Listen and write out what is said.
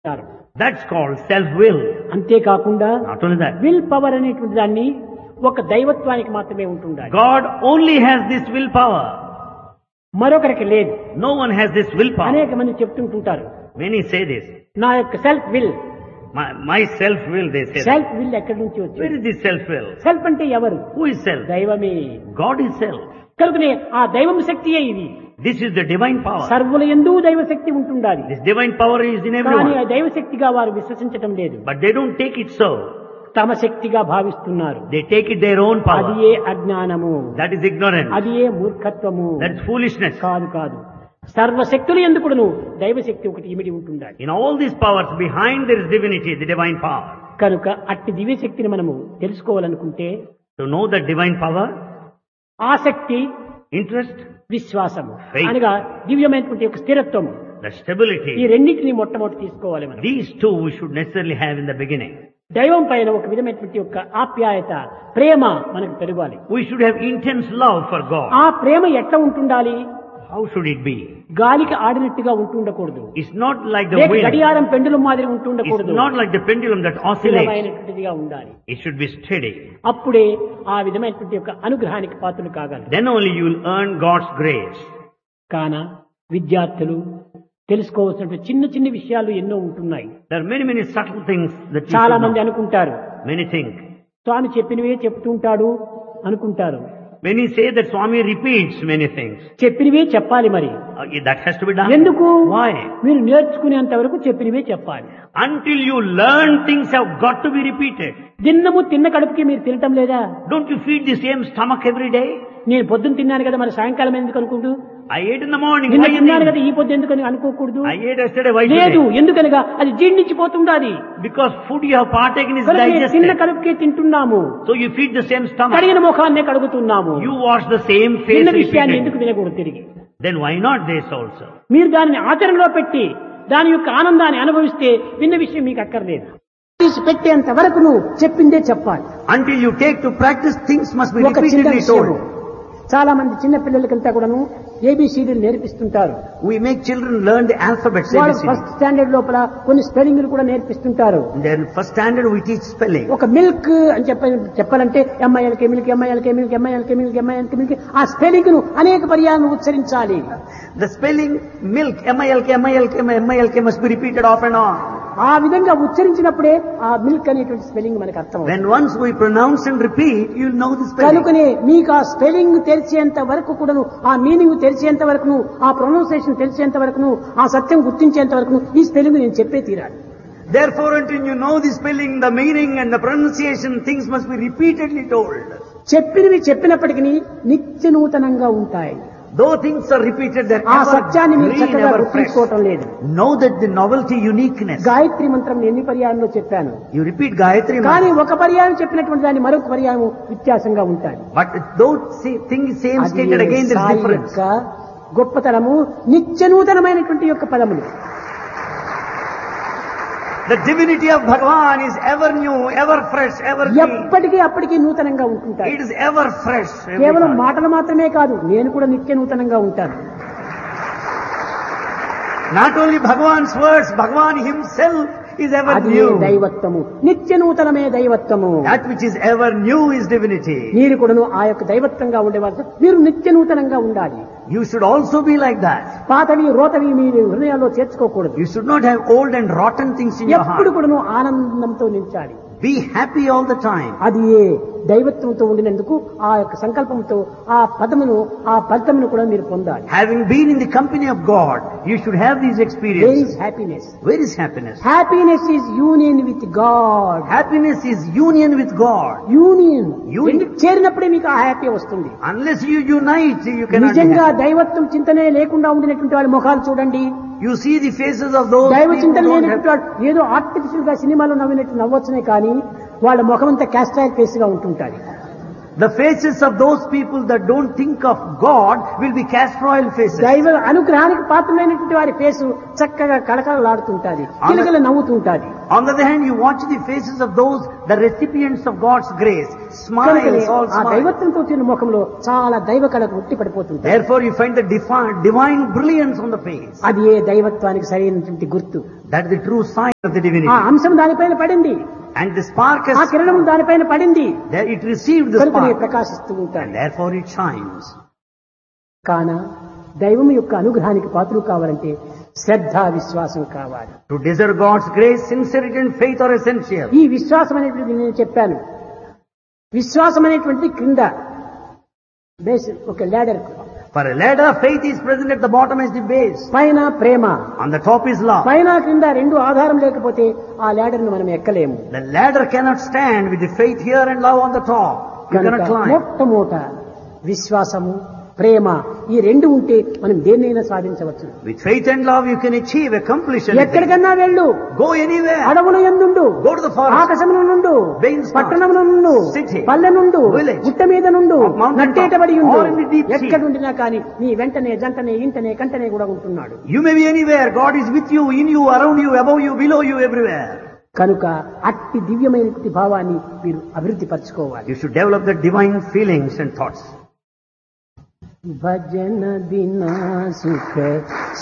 అంటారు That's called self-will. అంతేకాకుండా Not only that. Will power అనేటువంటి దాన్ని ఒక దైవత్వానికి మాత్రమే ఉంటుండాలి God only has this willpower. మరొకరికి లేదు No one has this willpower. అనేక మంది చెప్తుంటుంటారు Many say this. నా యొక్క self will My, my self-will, they say. that. Self will ఎక్కడి నుంచి Where వచ్చింది is this self-will? సెల్ఫ్ అంటే ఎవరు Who is self? దైవమే God is self. కనుకనే ఆ దైవం శక్తియే ఇది This is the divine power. సర్వుల ఎందు దైవ శక్తి ఉంటుండాలి This divine power is in కానీ ఆ everyone. దైవ శక్తిగా వారు విశ్వసించటం లేదు But they don't take it so. తమ శక్తిగా భావిస్తున్నారు They take it their own అది power. ఏ అజ్ఞానము That is ignorance. అది ఏ మూర్ఖత్వము That is foolishness. కాదు కాదు సర్వశక్తులు ఎందుకును దైవశక్తి ఒకటి ఇమిడి ఉంటుండాలి In all these powers, behind there is divinity, the divine power. కనుక అట్టి దివ్యశక్తిని మనము తెలుసుకోవాలనుకుంటే To know that divine power, ఆసక్తి interest, విశ్వాసము Faith. అనగా దివ్యమైనటువంటి యొక్క స్థిరత్వము the ఈ stability, రెండింటిని మొట్టమొదటి తీసుకోవాలి మనం these two we should necessarily have in the beginning. దైవం పైన ఒక విధమైనటువంటి యొక్క ఆప్యాయత ప్రేమ మనకు పెరగాలి We should have intense love for God. ఆ ప్రేమ ఎట్లా ఉంటుండాలి How should it be? గాలికి ఆడినట్టుగా ఉంటుండకూడదు It's not like the లేక wind. గడియారం పెండుల మాదిరి It's ఉంటుండకూడదు not like the pendulum that oscillates. స్థిరమైనటువంటిదిగా ఉండాలి It should be steady. అప్పుడే ఆ విధమైనటువంటి యొక్క అనుగ్రహానికి పాత్రలు కాగలరు Then only you will earn God's grace. కాన విద్యార్థులు తెలుసుకోవాల్సినటువంటి చిన్న చిన్న విషయాలు ఎన్నో ఉంటున్నాయి There are many, many subtle things that you చాలా should మంది know. అనుకుంటారు Many think. స్వామి చెప్పినవే చెప్తుంటాడు అనుకుంటారు Many say that Swami repeats many things. చెప్పినవే చెప్పాలి మరి Uh, that has to be done. ఎందుకు Why? మీరు నేర్చుకునేంత వరకు చెప్పినవే చెప్పాలి Until you learn, things have got to be repeated. దిన్నము తిన్న కడుపుకి మీరు తినటం లేదా Don't you feed the same stomach every day? నేను పొద్దున్న తిన్నాను కదా మరి సాయంకాలం ఎందుకు అనుకుంటూ I ate in the morning. నిన్న Why you తిన్నాను కదా think? ఈ పొద్దు ఎందుకని అనుకోకూడదు I ate yesterday. Why లేదు today? ఎందుకనగా అది జీర్ణించిపోతుండాలి Because food you have partaken is కనుక నేను తిన్న digested. కడుపుకే తింటున్నాము So you feed the same stomach. కడిగిన ముఖాన్నే కడుగుతున్నాము You wash the same face తిన్న విషయాన్ని ఎందుకు repeatedly. తినకూడదు తిరిగి Then why not this also? మీరు దానిని ఆచరణలో పెట్టి దాని యొక్క ఆనందాన్ని అనుభవిస్తే విన్న విషయం మీకు అక్కర్లేదు తీసి పెట్టేంత వరకు నువ్వు చెప్పిందే చెప్పాలి Until you take to practice, things must be ఒక చిన్న repeatedly విషయము told. చాలా మంది చిన్న పిల్లలకంతా కూడాను ఏబిసిడీలు నేర్పిస్తుంటారు We make children learn the alphabets. వాళ్ళు ABCD. ఫస్ట్ స్టాండర్డ్ లోపల కొన్ని స్పెల్లింగ్లు కూడా నేర్పిస్తుంటారు Then first standard we teach spelling. ఒక మిల్క్ అని చెప్ప చెప్పాలంటే M I L K milk M I L K milk M I L K milk M I L K milk ఆ స్పెల్లింగ్ ను అనేక పర్యాలను ఉచ్చరించాలి The spelling milk, M-I-L-K, M-I-L-K, M-I-L-K must be repeated off and on. ఆ విధంగా ఉచ్చరించినప్పుడే ఆ మిల్క్ అనేటువంటి స్పెల్లింగ్ మనకు అర్థం అవుతుంది. When once we pronounce and repeat, you'll know the spelling. కనుకనే మీకు ఆ స్పెల్లింగ్ తెలిసేంత వరకు కూడాను ఆ మీనింగ్ తెలిసేంత వరకును ఆ ప్రొనౌన్సియేషన్ తెలిసేంత వరకును ఆ సత్యం గుర్తించేంత వరకును ఈ స్పెల్లింగ్ నేను చెప్పే తీరాలి Therefore, until you know the spelling, the meaning and the pronunciation, things must be repeatedly told. చెప్పినవి చెప్పినప్పటికీ నిత్య నూతనంగా ఉంటాయి Though things are repeated, they're ఆ ever సత్యాన్ని మీరు green, చక్కగా ever fresh. గుర్తించుకోవటం లేదు Know that the novelty, uniqueness. Gayatri మంత్రం ఎన్ని పర్యాయంలో చెప్పాను You repeat Gayatri కానీ Mantra. ఒక పర్యాయం చెప్పినటువంటి దాన్ని మరొక పర్యాయం వ్యత్యాసంగా ఉంటాయి But though see, thing is same అది stated again, there's Sai difference. యొక్క గొప్పతనము నిత్య నూతనమైనటువంటి యొక్క పదములు The divinity of Bhagavan is ever new, ever fresh, ever green. ఎప్పటికీ అప్పటికీ నూతనంగా ఉంటుంటాయి It is ever fresh. every కేవలం time. మాటలు మాత్రమే కాదు నేను కూడా నిత్య నూతనంగా ఉంటాను Not only Bhagavan's words, Bhagavan himself is ever అది new. దైవత్వము నిత్య నూతనమే దైవత్వము That which is ever new is divinity. మీరు కూడాను ఆ యొక్క దైవత్వంగా ఉండేవారు మీరు నిత్య నూతనంగా ఉండాలి You should also be like that. పాతవి రోతవి మీరు హృదయాల్లో చేర్చుకోకూడదు You should not have old and rotten things in your ఎప్పుడు heart. కూడాను ఆనందంతో నించాలి Be happy all the time. అది ఏ దైవత్వంతో ఉండినందుకు ఆ యొక్క సంకల్పంతో ఆ పదమును ఆ ఫలితమును కూడా మీరు పొందాలి Having been in the company of God, you should have these there experiences. Is happiness Where is happiness? Happiness is union with God Happiness is union with God. Union Union. ఎందుకు చేరినప్పుడే మీకు ఆ హ్యాపీ వస్తుంది Unless you unite, you cannot be నిజంగా happy. దైవత్వం చింతనే లేకుండా ఉండినటువంటి వాళ్ళ ముఖాలు చూడండి You see the faces of those దైవ people చింతన who don't లేనటువంటి have, వాడు ఏదో ఆర్టిఫిషియల్ గా సినిమాలో నవ్వినట్టు నవ్వొచ్చునే కానీ వాళ్ళ ముఖం అంతా క్యాస్ట్రాయల్ ఫేస్ గా ఉంటుంటారు The faces of those people that don't think of God will be castor oil faces. దైవ అనుగ్రహానికి పాత్రమైనటువంటి వారి ఫేసు చక్కగా కళకళలాడుతుంటాది కిలకిల నవ్వుతుంటాది On the other hand, you watch the faces of those, the recipients of God's grace, కనుకనే smiles, all ఆ smiles. దైవత్వంతో తిన్న ముఖంలో చాలా దైవ కళకు ఉట్టి పడిపోతుంటాయి Therefore, you find the divine, divine brilliance on the face. అది ఏ దైవత్వానికి సరైనటువంటి గుర్తు That is the true sign of the ఆ divinity. అంశం దానిపైన పడింది And the spark ఆ has, కిరణం దానిపైన పడింది there it received the కనుక spark. ప్రకాశిస్తూ And ఉంటాడు therefore it shines. కాన దైవం యొక్క అనుగ్రహానికి పాత్రలు కావాలంటే శ్రద్ధ విశ్వాసం కావాలి To deserve God's grace, sincerity and faith are essential. ఈ విశ్వాసం అనేటువంటిది నేను చెప్పాను విశ్వాసం అనేటువంటిది క్రింద బేస్ ఒక ladder For a ladder, faith is present at the bottom as the base. పైన ప్రేమ On the top is love. పైన క్రింద రెండు ఆధారం లేకపోతే ఆ ladder ను మనం ఎక్కలేము The ladder cannot stand with the faith here and love on the top. You కనుక cannot climb. మొట్టమొదట విశ్వాసము ప్రేమ ఈ రెండు ఉంటే మనం దేన్నైనా సాధించవచ్చు With faith and love you can achieve, accomplish anything. ఎక్కడికన్నా వెళ్ళు Go anywhere. అడవులు ఎందుండు Go to the forest. ఆకాశమును నుండు Veins not. పట్టణమును నుండు City. పల్లె నుండు Village. గుట్ట మీద నుండు Of mountain నట్టేటబడి top. ఉండు Or in the deep sea. ఎక్కడుండినా కానీ నీ వెంటనే జంటనే ఇంటనే కంటనే కూడా ఉంటున్నాడు You may be anywhere. God is with you, in you, around you, above you, below you, everywhere. కనుక అట్టి దివ్యమైనటువంటి భావాన్ని మీరు అభివృద్ధి పరచుకోవాలి You should develop the divine feelings and thoughts. భజన దిన సుఖ